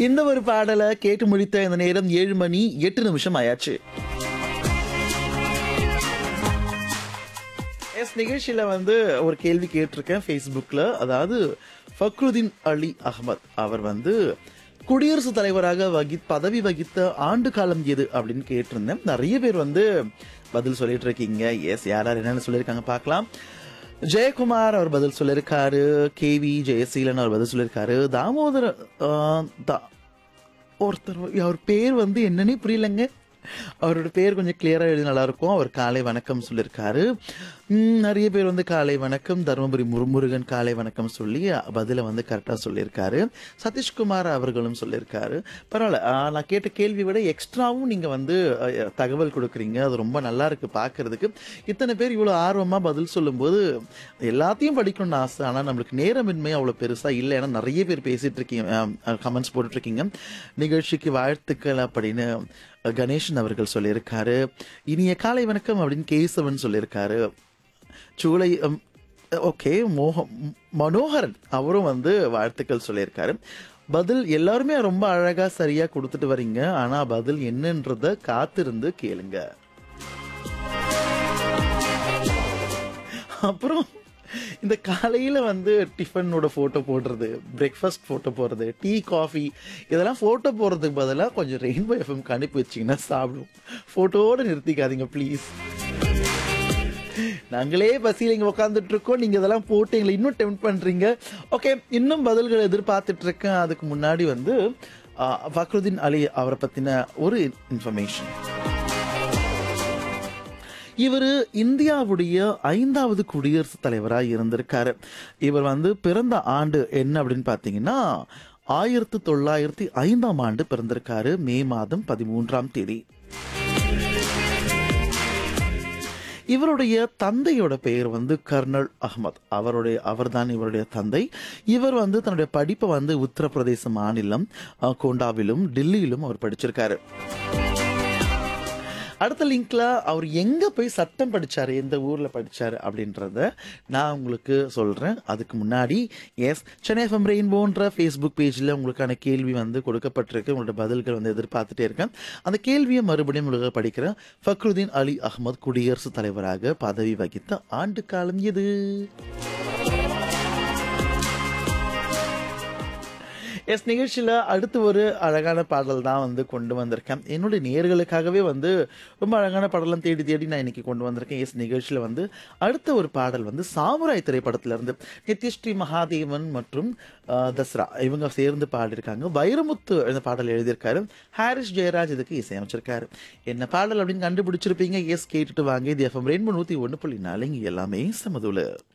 இந்த ஒரு பாடலை கேட்டு முடித்த இந்த நேரம் ஏழு மணி எட்டு நிமிஷம் ஆயாச்சு எஸ் நிகழ்ச்சியில வந்து ஒரு கேள்வி கேட்டிருக்கேன் ஃபேஸ்புக்ல அதாவது ஃபக்ருதீன் அலி அகமத் அவர் வந்து குடியரசுத் தலைவராக வகி பதவி வகித்த ஆண்டு காலம் எது அப்படின்னு கேட்டிருந்தேன் நிறைய பேர் வந்து பதில் சொல்லிட்டு இருக்கீங்க எஸ் யார் யார் என்னென்ன சொல்லியிருக்காங்க பார்க்கலாம் ஜெயக்குமார் அவர் பதில் சொல்லியிருக்காரு கேவி ஜெயசீலன் அவர் பதில் சொல்லியிருக்காரு தாமோதர ஆ, தா- ஒருத்தர் அவர் பேர் வந்து என்னன்னே புரியலங்க அவரோட பேர் கொஞ்சம் கிளியரா எழுதி நல்லா இருக்கும் அவர் காலை வணக்கம் சொல்லியிருக்காரு ம், நிறைய பேர் வந்து காலை வணக்கம் தருமபுரி முருமுருகன் காலை வணக்கம் சொல்லி பதில வந்து கரெக்டா சொல்லியிருக்காரு சதீஷ்குமார் அவர்களும் சொல்லியிருக்காரு பரவாயில்ல ஆ, நான் கேட்ட கேள்வி விட எக்ஸ்ட்ராவும் நீங்க வந்து அ, தகவல் கொடுக்குறீங்க அது ரொம்ப நல்லா இருக்கு பார்க்கிறதுக்கு இத்தனை பேர் இவ்வளவு ஆர்வமா பதில் சொல்லும்போது எல்லாத்தையும் படிக்கணும்னு ஆசை ஆனா நம்மளுக்கு நேரமின்மை அவ்வளவு பெருசா இல்லை ஏன்னா நிறைய பேர் பேசிட்டு இருக்கீங்க கமெண்ட்ஸ் போட்டுட்டு இருக்கீங்க நிகழ்ச்சிக்கு வாழ்த்துக்கள் அப்படின்னு கணேசன் அவர்கள் சொல்லியிருக்காரு இனிய காலை வணக்கம் அப்படின்னு கேசவன் சொல்லியிருக்காரு சூளை ம், ஓகே மோக மனோகரன் அவரும் வந்து வாழ்த்துக்கள் சொல்லியிருக்காரு பதில் எல்லாருமே ரொம்ப அழகா சரியா கொடுத்துட்டு வரீங்க ஆனா பதில் என்னன்றத காத்திருந்து கேளுங்க அப்புறம் இந்த காலையில வந்து டிஃபனோட போட்டோ போடுறது பிரேக்ஃபாஸ்ட் போட்டோ போடுறது டீ காஃபி இதெல்லாம் போட்டோ போடுறதுக்கு பதிலாக கொஞ்சம் ரெயின்போ எஃப்எம்க்கு அனுப்பி வச்சிங்கன்னா சாப்பிடும் போட்டோட நிறுத்திக்காதீங்க ப்ளீஸ் நாங்களே பசியில் இங்கே உட்காந்துட்டு இருக்கோம் நீங்க இதெல்லாம் போட்டு எங்களை இன்னும் டெம்ட் பண்றீங்க ஓகே இன்னும் பதில்கள் எதிர்பார்த்துட்டு இருக்கேன் அதுக்கு முன்னாடி வந்து ஆ, ஃபக்ருதீன் அலி அவரை பத்தின ஒரு இன்ஃபர்மேஷன் இவர் இந்தியாவுடைய ஐந்தாவது குடியரசுத் தலைவராக இருந்திருக்காரு இவர் வந்து பிறந்த ஆண்டு என்ன அப்படின்னு பார்த்தீங்கன்னா ஆயிரத்தி தொள்ளாயிரத்தி ஐந்தாம் ஆண்டு பிறந்திருக்காரு மே மாதம் பதிமூன்றாம் தேதி இவருடைய தந்தையோட பெயர் வந்து கர்னல் அகமத் அவருடைய அவர்தான் இவருடைய தந்தை இவர் வந்து தன்னுடைய படிப்பை வந்து உத்தரப்பிரதேச மாநிலம் அஹ், கோண்டாவிலும் டெல்லியிலும் அவர் படிச்சிருக்காரு அடுத்த லிங்க்ல அவர் எங்க போய் சட்டம் படிச்சாரு எந்த ஊர்ல படிச்சாரு அப்படின்றத நான் உங்களுக்கு சொல்றேன் அதுக்கு முன்னாடி எஸ் சென்னை எஃப்எம் ரெயின்போன்ற ஃபேஸ்புக் பேஜ்ல உங்களுக்கான கேள்வி வந்து கொடுக்கப்பட்டிருக்கு உங்களோட பதில்கள் வந்து எதிர்பார்த்துட்டே இருக்கேன் அந்த கேள்வியை மறுபடியும் உங்களுக்கு படிக்கிறேன் ஃபக்ருதீன் அலி அகமது குடியரசுத் தலைவராக பதவி வகித்த ஆண்டு காலம் எது எஸ் நிகழ்ச்சியில் அடுத்து ஒரு அழகான பாடல் தான் வந்து கொண்டு வந்திருக்கேன் என்னுடைய நேர்களுக்காகவே வந்து ரொம்ப அழகான பாடலாம் தேடி தேடி நான் இன்னைக்கு கொண்டு வந்திருக்கேன் எஸ் நிகழ்ச்சியில் வந்து அடுத்த ஒரு பாடல் வந்து சாமுராய் திரைப்படத்துல இருந்து நித்யஸ்ரீ மகாதேவன் மற்றும் ஆஹ், தஸ்ரா இவங்க சேர்ந்து பாடியிருக்காங்க வைரமுத்து இந்த பாடல் எழுதியிருக்காரு ஹாரிஸ் ஜெயராஜ் இதுக்கு இசையமைச்சிருக்காரு என்ன பாடல் அப்படின்னு கண்டுபிடிச்சிருப்பீங்க எஸ் கேட்டுட்டு வாங்க இது எஃப்எம் ரெயின்போ நூற்றி ஒன்று புள்ளி நாலு இங்க எல்லாமே சமதுல